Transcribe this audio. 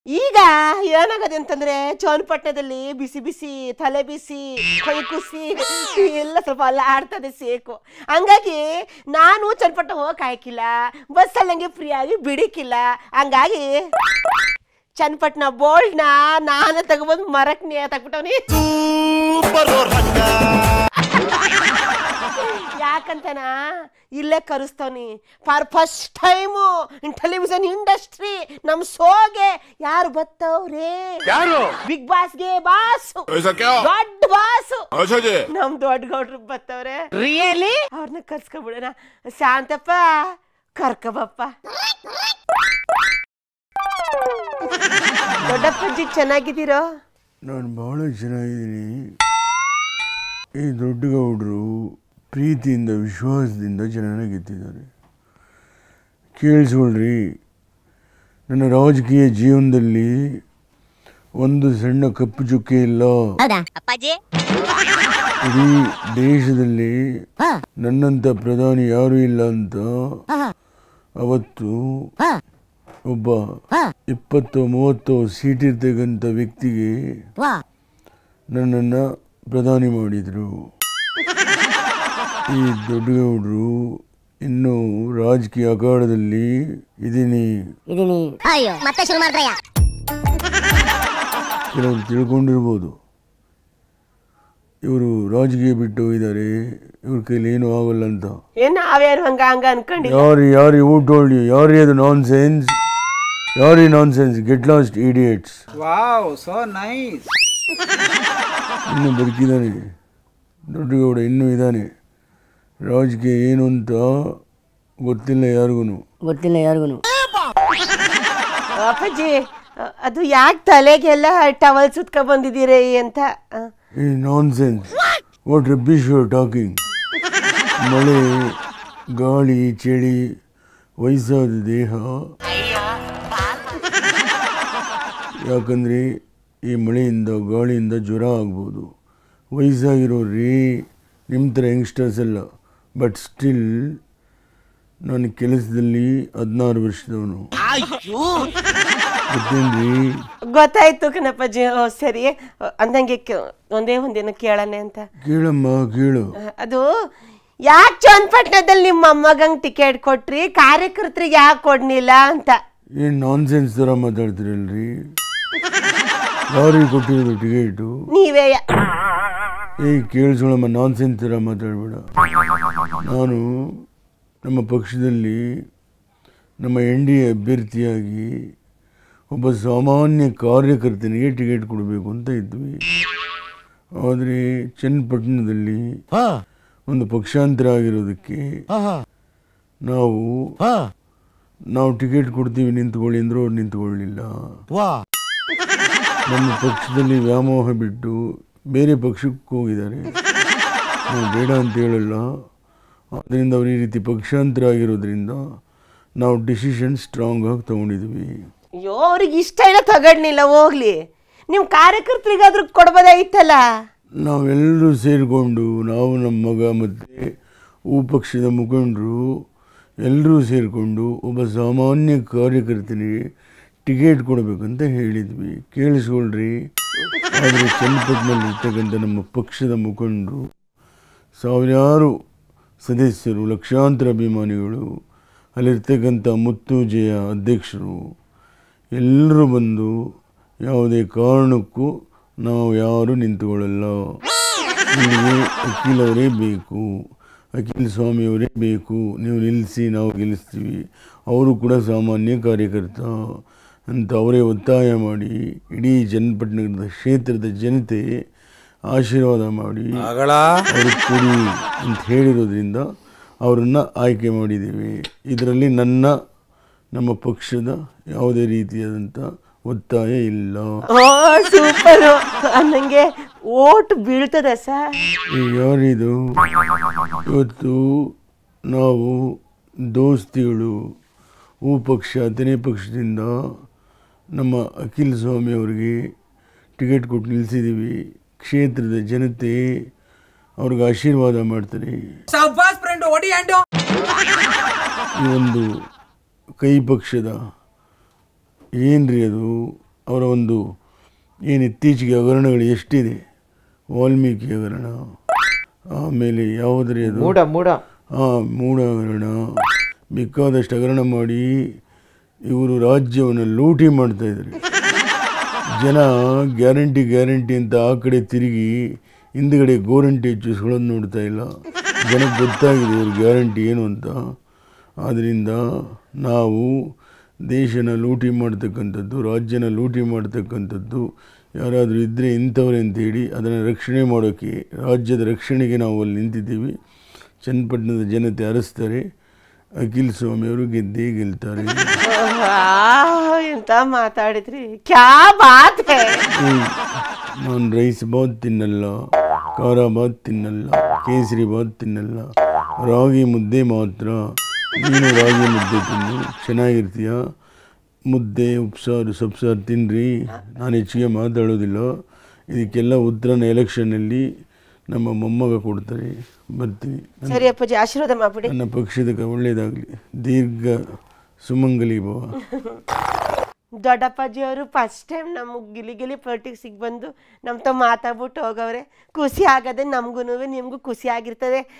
ಈಗ ಏನಾಗದೆ ಅಂತಂದ್ರೆ ಚನ್ನಪಟ್ಟಣದಲ್ಲಿ ಬಿಸಿ ಬಿಸಿ ತಲೆ ಬಿಸಿ ಕೈ ಕುಸಿ ಎಲ್ಲ ಸ್ವಲ್ಪ ಅಲ್ಲ ಆಡ್ತದೆ ಸೇಕು ಹಂಗಾಗಿ ನಾನು ಚನ್ನಪಟ್ಟಣ ಹೋಗಕ್ ಆಯ್ಕಿಲ್ಲ ಬಸ್ಸಲ್ಲಿ ನಂಗೆ ಫ್ರೀ ಆಗಿ ಬಿಡಿಕಿಲ್ಲ ಹಂಗಾಗಿ ಚನ್ನಪಟ್ಟಣ ಬೋಲ್ಡ್ನ ನಾನು ತಗೊಬಂದು ಮರಕ್ ನೇತಾಕ್ಬಿಟ್ಟವನಿ ಯಾಕಂತನಾ ಇಲ್ಲೇ ಕರೆಸ್ತವನಿ for first time in television industry ನಮ್ ಶೋಗೆ ಯಾರು ಬತ್ತವ್ರೆ ಯಾರು ಬಿಗ್ ಬಾಸ್ಗೆ ಬಾಸು ऐसा क्या ದೊಡ್ಡ ಬಾಸು अच्छा जी ನಮ್ ದೊಡ್ಡ ಗೌಡ್ರು ಬತ್ತವ್ರೆ ರಿಯಲಿ ಅವ್ರನ್ನ ಕರ್ಸ್ಕೊಬಿಡೋಣ ಶಾಂತಪ್ಪ ಕರ್ಕಬಪ್ಪ ದೊಡ್ಡಪ್ಪಜ್ಜಿ ಚೆನ್ನಾಗಿದ್ದೀರೋ ನಾನು ಭಾಳ ಚೆನ್ನಾಗಿದ್ದೀನಿ ಈ ದೊಡ್ಡ ಗೌಡರು ಪ್ರೀತಿಯಿಂದ ವಿಶ್ವಾಸದಿಂದ ಜನನ ಗೆದ್ದಿದ್ದಾರೆ ಕೇಳಿಸ್ಕೊಳ್ರಿ ನನ್ನ ರಾಜಕೀಯ ಜೀವನದಲ್ಲಿ ಒಂದು ಸಣ್ಣ ಕಪ್ಪು ಚುಕ್ಕೆ ಇಲ್ಲ ಹೌದಾ ಅಪ್ಪಾಜಿ ಇಡೀ ದೇಶದಲ್ಲಿ ನನ್ನಂಥ ಪ್ರಧಾನಿ ಯಾರೂ ಇಲ್ಲ ಅಂತ ಅವತ್ತು ಒಬ್ಬ ಇಪ್ಪತ್ತು ಮೂವತ್ತು ಸೀಟ್ ಇರ್ತಕ್ಕಂಥ ವ್ಯಕ್ತಿಗೆ ವಾ ನನ್ನನ್ನು ಪ್ರಧಾನಿ ಮಾಡಿದರು ಈ ದೊಡ್ಡಗೌಡರು ಇನ್ನು ರಾಜಕೀಯ ಅಖಾಡದಲ್ಲಿ ಇದ್ದೀನಿ ಇದೀನಿ ಅಯ್ಯೋ ಮತ್ತೆ ಶುರು ಮಾಡಿದ್ರಯ್ಯ ಕೆಲವರು ತಿಳ್ಕೊಂಡಿರ್ಬೋದು ಇವರು ರಾಜಕೀಯ ಬಿಟ್ಟು ಹೋಗಿದ್ದಾರೆ ಇವ್ರ ಕೈಲಿ ಏನೂ ಆಗೋಲ್ಲ ಅಂತ ಏನ್ ನಾವೇನು ಹಂಗ ಹಂಗ ಅನ್ಕೊಂಡಿಲ್ಲ ಯಾರು ಯಾರು ಯು ಟೋಲ್ಡ್ ಯು ಯಾರು ಅದು ನಾನ್ ಸೆನ್ಸ್ ಯಾರು nonsense get lost idiots Wow, so nice. ಇನ್ನೂ ಬದುಕಿದ್ದಾನೆ ದೊಡ್ಡಗೌಡ ಇನ್ನೂ ಇದ್ದಾನೆ ರಾಜಕೀಯ ಏನು ಅಂತ ಗೊತ್ತಿಲ್ಲ ಯಾರಿಗೂ ಗೊತ್ತಿಲ್ಲ ಯಾರಿಗೂ ಅಪ್ಪಾಜಿ ಅ- ಅದು ಯಾಕೆ ತಲೆಗೆಲ್ಲ ಟವಲ್ ಸುತ್ಕ ಬಂದಿದ್ದೀರಿ ಅಂತ ಆ, ಈ nonsense what rubbish you talking ಮಳೆ ಗಾಳಿ ಚಳಿ ವಯಸ್ಸಾದ ದೇಹ ಯಾಕಂದರೆ ಈ ಮಳೆಯಿಂದ ಗಾಳಿಯಿಂದ ಜ್ವರ ಆಗ್ಬೋದು ವಯಸ್ಸಾಗಿರೋರಿ ನಿಮ್ಮ ಥರ ಯಂಗ್ಸ್ಟರ್ಸ್ ಅಲ್ಲ ಬಟ್ ಸ್ಟಿಲ್ ನಾನು ಕೆಲಸದಲ್ಲಿ ಹದಿನಾರು ವರ್ಷದವನು ಗೊತ್ತೇನ್ರಿ ಗೊತ್ತಾಯ್ತು ಕಣಪ್ಪಾಜಿ ಓ ಸರಿ ಅಂದಂಗೆ ಕೆ- ಒಂದೇ ಒಂದೇನು ಕೇಳನೆ ಅಂತ ಕೇಳಮ್ಮ ಕೇಳು ಆ, ಅದು ಯಾಕೆ ಚನ್ನಪಟ್ಟಣದಲ್ಲಿ ನಿಮ್ಮ ಮೊಮ್ಮಗಂಗ್ ಟಿಕೆಟ್ ಕೊಟ್ರಿ ಕಾರ್ಯಕರ್ತರಿಗೆ ಯಾಕೆ ಕೊಡ್ನಿಲ್ಲ ಅಂತ ಏನು ನಾನ್ ಸೆನ್ಸ್ ಥರ ಮಾತಾಡ್ತೀರಲ್ರಿ ಯಾರಿಗೆ ಕೊಟ್ಟಿರೋದು ಟಿಕೆಟು ನೀವೇ ಏಯ್ ಕೇಳಿಸೋಳಮ್ಮ ನಾನ್ ಸೆನ್ಸ್ ಥರ ಮಾತಾಡಬೇಡ ನಾನು ನಮ್ಮ ಪಕ್ಷದಲ್ಲಿ ನಮ್ಮ ಎನ್ ಡಿ ಎ ಅಭ್ಯರ್ಥಿಯಾಗಿ ಒಬ್ಬ ಸಾಮಾನ್ಯ ಕಾರ್ಯಕರ್ತನಿಗೆ ಟಿಕೆಟ್ ಕೊಡಬೇಕು ಅಂತ ಇದ್ವಿ ಆದರೆ ಚನ್ನಪಟ್ಟಣದಲ್ಲಿ ಒಂದು ಪಕ್ಷಾಂತರ ಆಗಿರೋದಕ್ಕೆ ನಾವು ನಾವು ಟಿಕೆಟ್ ಕೊಡ್ತೀವಿ ನಿಂತ್ಕೊಳ್ಳಿ ಅಂದರೂ ಅವ್ರು ನಿಂತ್ಕೊಳ್ಳಿಲ್ಲ ನಮ್ಮ ಪಕ್ಷದಲ್ಲಿ ವ್ಯಾಮೋಹ ಬಿಟ್ಟು ಬೇರೆ ಪಕ್ಷಕ್ಕೆ ಹೋಗಿದ್ದಾರೆ ನಾವು ಬೇಡ ಅಂತ ಹೇಳಲ್ಲ ಆದ್ದರಿಂದ ಅವ್ರು ಈ ರೀತಿ ಪಕ್ಷಾಂತರ ಆಗಿರೋದ್ರಿಂದ ನಾವು ಡಿಸಿಷನ್ ಸ್ಟ್ರಾಂಗ್ ಆಗಿ ತೊಗೊಂಡಿದ್ವಿ ಅಯ್ಯೋ ಅವ್ರಿಗೆ ಇಷ್ಟ ಇಲ್ಲ ತಗೊಂಡ್ನಿಲ್ಲ ಹೋಗ್ಲಿ ನಿಮ್ಮ ಕಾರ್ಯಕರ್ತರಿಗಾದ್ರೂ ಕೊಡ್ಬೋದಾಗಿತ್ತಲ್ಲ ನಾವೆಲ್ಲರೂ ಸೇರಿಕೊಂಡು ನಾವು ನಮ್ಮ ಮಗ ಮತ್ತು ಹೂ ಪಕ್ಷದ ಮುಖಂಡರು ಎಲ್ಲರೂ ಸೇರಿಕೊಂಡು ಒಬ್ಬ ಸಾಮಾನ್ಯ ಕಾರ್ಯಕರ್ತನಿಗೆ ಟಿಕೆಟ್ ಕೊಡಬೇಕಂತ ಹೇಳಿದ್ವಿ ಕೇಳಿಸ್ಕೊಳ್ರಿ ಆದರೆ ಚನ್ನಪಟ್ಟಣದಲ್ಲಿ ಇರ್ತಕ್ಕಂಥ ನಮ್ಮ ಪಕ್ಷದ ಮುಖಂಡರು ಸಾವಿರಾರು ಸದಸ್ಯರು ಲಕ್ಷಾಂತರ ಅಭಿಮಾನಿಗಳು ಅಲ್ಲಿರ್ತಕ್ಕಂಥ ಮುತ್ತು ಜಯ ಅಧ್ಯಕ್ಷರು ಎಲ್ಲರೂ ಬಂದು ಯಾವುದೇ ಕಾರಣಕ್ಕೂ ನಾವು ಯಾರು ನಿಂತುಕೊಳ್ಳಲ್ಲ ನಿಮಗೆ ಅಖಿಲ್ ಅವರೇ ಬೇಕು ಅಖಿಲ್ ಸ್ವಾಮಿಯವರೇ ಬೇಕು ನೀವು ನಿಲ್ಲಿಸಿ ನಾವು ಗೆಲ್ಲಿಸ್ತೀವಿ ಅವರು ಕೂಡ ಸಾಮಾನ್ಯ ಕಾರ್ಯಕರ್ತ ಅಂತ ಅವರೇ ಒತ್ತಾಯ ಮಾಡಿ ಇಡೀ ಚನ್ನಪಟ್ಟಣದ ಕ್ಷೇತ್ರದ ಜನತೆ ಆಶೀರ್ವಾದ ಮಾಡಿ ಅವ್ರಿಗೆ ಕೊಡಿ ಅಂತ ಹೇಳಿರೋದ್ರಿಂದ ಅವರನ್ನು ಆಯ್ಕೆ ಮಾಡಿದ್ದೀವಿ ಇದರಲ್ಲಿ ನನ್ನ ನಮ್ಮ ಪಕ್ಷದ ಯಾವುದೇ ರೀತಿಯಾದಂಥ ಒತ್ತಾಯ ಇಲ್ಲ ಓ ಸೂಪರ್ ನಂಗೆ ಓಟ್ ಬೀಳ್ತದ ಸರ್ ಈ ಯಾರಿದು ಇವತ್ತು ನಾವು ದೋಸ್ತಿಗಳು ಹೂ ಪಕ್ಷ ಹತ್ತನೇ ಪಕ್ಷದಿಂದ ನಮ್ಮ ಅಖಿಲ್ ಸ್ವಾಮಿ ಅವರಿಗೆ ಟಿಕೆಟ್ ಕೊಟ್ಟು ನಿಲ್ಲಿಸಿದ್ದೀವಿ ಕ್ಷೇತ್ರದ ಜನತೆ ಅವ್ರಿಗೆ ಆಶೀರ್ವಾದ ಮಾಡ್ತಾರೆ Sabas, friend, what do you do? ಈ ಒಂದು ಕೈ ಪಕ್ಷದ ಏನ್ರಿ ಅದು ಅವರ ಒಂದು ಏನು ಇತ್ತೀಚೆಗೆ ಹಗರಣಗಳು ಎಷ್ಟಿದೆ ವಾಲ್ಮೀಕಿ ಹಗರಣ ಆಮೇಲೆ ಯಾವುದ್ರಿ ಅದು ಮೂಡ ಮೂಡ ಹಾಂ ಮೂಢ ಹಗರಣ ಬೇಕಾದಷ್ಟು ಹಗರಣ ಮಾಡಿ ಇವರು ರಾಜ್ಯವನ್ನು ಲೂಟಿ ಮಾಡ್ತಾ ಇದ್ದಾರೆ ಜನ ಗ್ಯಾರಂಟಿ ಗ್ಯಾರಂಟಿ ಅಂತ ಆ ಕಡೆ ತಿರುಗಿ ಹಿಂದ್ಗಡೆ ಗೋರಂಟಿ ಹೆಚ್ಚಿಸ್ಕೊಳ್ಳೋದು ನೋಡ್ತಾ ಇಲ್ಲ ಜನಕ್ಕೆ ಗೊತ್ತಾಗಿದೆ ಇವ್ರ ಗ್ಯಾರಂಟಿ ಏನು ಅಂತ ಆದ್ದರಿಂದ ನಾವು ದೇಶನ ಲೂಟಿ ಮಾಡ್ತಕ್ಕಂಥದ್ದು ರಾಜ್ಯನ ಲೂಟಿ ಮಾಡ್ತಕ್ಕಂಥದ್ದು ಯಾರಾದರೂ ಇದ್ದರೆ ಇಂಥವ್ರೆ ಅಂತೇಳಿ ಅದನ್ನು ರಕ್ಷಣೆ ಮಾಡೋಕ್ಕೆ ರಾಜ್ಯದ ರಕ್ಷಣೆಗೆ ನಾವು ಅಲ್ಲಿ ನಿಂತಿದ್ದೀವಿ ಚನ್ನಪಟ್ಟಣದ ಜನತೆ ಅರಸ್ತಾರೆ ಅಖಿಲ್ ಸ್ವಾಮಿಯವರು ಗೆದ್ದೇ ಗೆಲ್ತಾರೆ ಆಹ್, ಎಂತ ಮಾತಾಡಿದ್ರಿ ಕ್ಯಾ ಬಾತ್ ಹೇ ನಾನು ರೈಸ್ ಬಾತ್ ತಿನ್ನಲ್ಲ ಖಾರ ಬಾತ್ ತಿನ್ನಲ್ಲ ಕೇಸರಿ ಬಾತ್ ತಿನ್ನಲ್ಲ ರಾಗಿ ಮುದ್ದೆ ಮಾತ್ರ ನೀನು ರಾಗಿ ಮುದ್ದೆ ತಿನ್ನು ಚೆನ್ನಾಗಿರ್ತೀಯ ಮುದ್ದೆ ಉಪ್ಸಾರು ಸೊಪ್ಸಾರು ತಿನ್ನಿರಿ ನಾನು ಹೆಚ್ಚಿಗೆ ಮಾತಾಡೋದಿಲ್ಲ ಇದಕ್ಕೆಲ್ಲ ಉತ್ತರನ ಎಲೆಕ್ಷನ್ನಲ್ಲಿ ನಮ್ಮ ಮೊಮ್ಮಗ ಕೊಡ್ತಾರೆ ಬರ್ತೀನಿ ಸರಿ ಅಪ್ಪಾಜಿ ಆಶೀರ್ವಾದ ಮಾಡ್ಬಿಡಿ ನನ್ನ ಪಕ್ಷದ ಒಳ್ಳೆಯದಾಗಲಿ ದೀರ್ಘ ಸುಮಂಗಲಿ ಭವ ದೊಡ್ಡಪ್ಪಾಜಿ ಅವರು ಫಸ್ಟ್ ಟೈಮ್ ನಮಗೆ ಗಿಲಿ ಗಿಲಿ ಪೊಲಿಟಿಕ್ಸಿಗೆ ಬಂದು ನಮ್ಮ ತ ಮಾತಾಡ್ಬಿಟ್ಟು ಹೋಗವ್ರೆ ಖುಷಿ ಆಗದೆ ನಮಗೂ ನಿಮಗೂ ಖುಷಿ ಆಗಿರ್ತದೆ